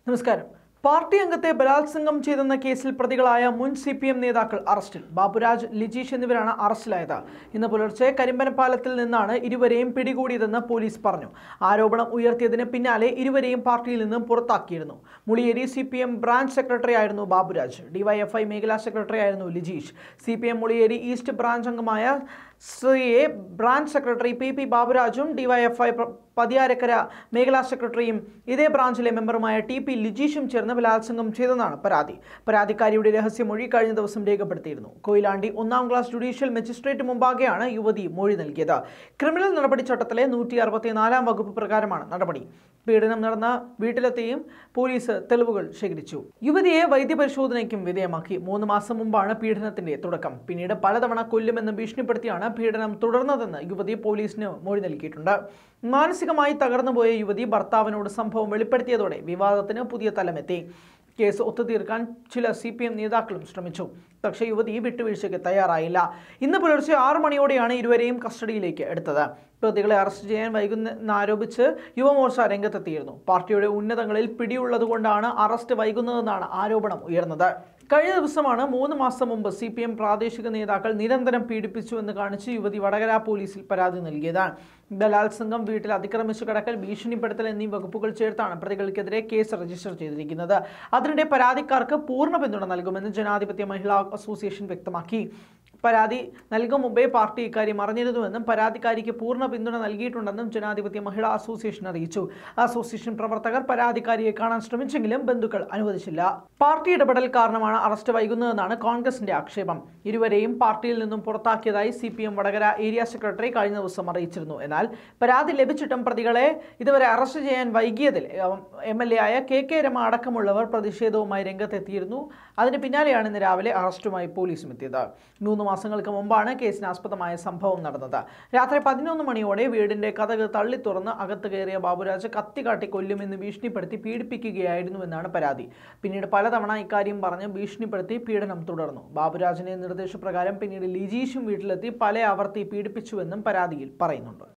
നമസ്കാരം പാർട്ടി അംഗത്തെ ബലാത്സംഗം ചെയ്തെന്ന കേസിൽ പ്രതികളായ മുൻ സി പി എം നേതാക്കൾ അറസ്റ്റിൽ ബാബുരാജ് ലിജീഷ് എന്നിവരാണ് അറസ്റ്റിലായത് ഇന്ന് പുലർച്ചെ കരിമ്പനപ്പാലത്തിൽ നിന്നാണ് ഇരുവരെയും പിടികൂടിയതെന്ന് പോലീസ് പറഞ്ഞു ആരോപണം ഉയർത്തിയതിന് പിന്നാലെ ഇരുവരെയും പാർട്ടിയിൽ നിന്നും പുറത്താക്കിയിരുന്നു Muliyeri C P M branch secretary ആയിരുന്നു ബാബുരാജ് ഡിവൈഎഫ്ഐ മേഖലാ സെക്രട്ടറി ആയിരുന്നു Lijeesh C P M Muliyeri east branch അംഗമായ ശ്രീയെ ബ്രാഞ്ച് സെക്രട്ടറി പി പി ബാബുരാജും ഡിവൈഎഫ്ഐ പ്ര- പതിയാരക്കര മേഖലാ സെക്രട്ടറിയും ഇതേ ബ്രാഞ്ചിലെ മെമ്പറുമായ ടി പി ലിജീഷും ചേർന്ന് ബലാത്സംഗം ചെയ്തെന്നാണ് പരാതി പരാതിക്കാരിയുടെ രഹസ്യമൊഴി കഴിഞ്ഞ ദിവസം രേഖപ്പെടുത്തിയിരുന്നു കൊയിലാണ്ടി ഒന്നാം ക്ലാസ് ജുഡീഷ്യൽ മജിസ്ട്രേറ്റ് മുമ്പാകെയാണ് യുവതി മൊഴി നൽകിയത് ക്രിമിനൽ നടപടിച്ചട്ടത്തിലെ നൂറ്റി അറുപത്തിനാലാം വകുപ്പ് പ്രകാരമാണ് നടപടി പീഡനം നടന്ന വീട്ടിലെത്തിയും പോലീസ് തെളിവുകൾ ശേഖരിച്ചു യുവതിയെ വൈദ്യപരിശോധനയ്ക്കും വിധേയമാക്കി മൂന്ന് മാസം മുമ്പാണ് പീഡനത്തിന്റെ തുടക്കം പിന്നീട് പലതവണ കൊല്ലുമെന്ന് ഭീഷണിപ്പെടുത്തിയാണ് പീഡനം തുടർന്നതെന്ന് യുവതി പോലീസിന് മൊഴി നൽകിയിട്ടുണ്ട് മാനസികമായി തകർന്നുപോയ യുവതി ഭർത്താവിനോട് സംഭവം വെളിപ്പെടുത്തിയതോടെ വിവാദത്തിന് പുതിയ തലമെത്തി കേസ് ഒത്തുതീർക്കാൻ ചില സി പി എം നേതാക്കളും ശ്രമിച്ചു പക്ഷേ യുവതി വിട്ടുവീഴ്ചയ്ക്ക് തയ്യാറായില്ല ഇന്ന് പുലർച്ചെ ആറു മണിയോടെയാണ് ഇരുവരെയും കസ്റ്റഡിയിലേക്ക് എടുത്തത് പ്രതികളെ അറസ്റ്റ് ചെയ്യാൻ വൈകുന്നെന്നാരോപിച്ച് യുവമോർച്ച രംഗത്തെത്തിയിരുന്നു പാർട്ടിയുടെ ഉന്നതങ്ങളിൽ പിടിയുള്ളതുകൊണ്ടാണ് അറസ്റ്റ് വൈകുന്നതെന്നാണ് ആരോപണം ഉയർന്നത് കഴിഞ്ഞ ദിവസമാണ് മൂന്ന് മാസം മുമ്പ് സി പി എം പ്രാദേശിക നേതാക്കൾ നിരന്തരം പീഡിപ്പിച്ചു എന്ന് കാണിച്ച് യുവതി വടകര പോലീസിൽ പരാതി നൽകിയതാണ് ബലാത്സംഗം വീട്ടിൽ അതിക്രമിച്ചു കടക്കൽ ഭീഷണിപ്പെടുത്തൽ എന്നീ വകുപ്പുകൾ ചേർത്താണ് പ്രതികൾക്കെതിരെ കേസ് രജിസ്റ്റർ ചെയ്തിരിക്കുന്നത് അതിനിടെ പരാതിക്കാർക്ക് പൂർണ്ണ പിന്തുണ നൽകുമെന്ന് ജനാധിപത്യ മഹിളാ അസോസിയേഷൻ വ്യക്തമാക്കി പരാതി നൽകും മുമ്പേ പാർട്ടി ഇക്കാര്യം അറിഞ്ഞിരുന്നുവെന്നും പരാതിക്കാരിക്ക് പൂർണ്ണ പിന്തുണ നൽകിയിട്ടുണ്ടെന്നും ജനാധിപത്യ മഹിളാ അസോസിയേഷൻ അറിയിച്ചു അസോസിയേഷൻ പ്രവർത്തകർ പരാതിക്കാരിയെ കാണാൻ ശ്രമിച്ചെങ്കിലും ബന്ധുക്കൾ അനുവദിച്ചില്ല പാർട്ടി ഇടപെടൽ കാരണമാണ് അറസ്റ്റ് വൈകുന്നതെന്നാണ് കോൺഗ്രസിന്റെ ആക്ഷേപം ഇരുവരെയും പാർട്ടിയിൽ നിന്നും പുറത്താക്കിയതായി C P M Vadakara area secretary കഴിഞ്ഞ ദിവസം അറിയിച്ചിരുന്നു എന്നാൽ പരാതി ലഭിച്ചിട്ടും പ്രതികളെ ഇതുവരെ അറസ്റ്റ് ചെയ്യാൻ വൈകിയതിൽ എം എൽ എ ആയ കെ കെ രമ അടക്കമുള്ളവർ പ്രതിഷേധവുമായി രംഗത്തെത്തിയിരുന്നു അതിന് പിന്നാലെയാണ് ഇന്ന് രാവിലെ അറസ്റ്റുമായി പോലീസും എത്തിയത് മൂന്ന് മാസങ്ങൾക്ക് മുമ്പാണ് കേസിനാസ്പദമായ സംഭവം നടന്നത് രാത്രി പതിനൊന്ന് മണിയോടെ വീടിന്റെ കഥക് തള്ളി തുറന്ന് അകത്ത് കയറിയ ബാബുരാജ് കത്തി കാട്ടി കൊല്ലുമെന്ന് ഭീഷണിപ്പെടുത്തി പീഡിപ്പിക്കുകയായിരുന്നുവെന്നാണ് പരാതി പിന്നീട് പലതവണ ഇക്കാര്യം പറഞ്ഞ് ഭീഷണിപ്പെടുത്തി പീഡനം തുടർന്നു ബാബുരാജിന്റെ നിർദ്ദേശപ്രകാരം പിന്നീട് ലിജീഷും വീട്ടിലെത്തി പല ആവർത്തി പീഡിപ്പിച്ചുവെന്നും പരാതിയിൽ പറയുന്നുണ്ട്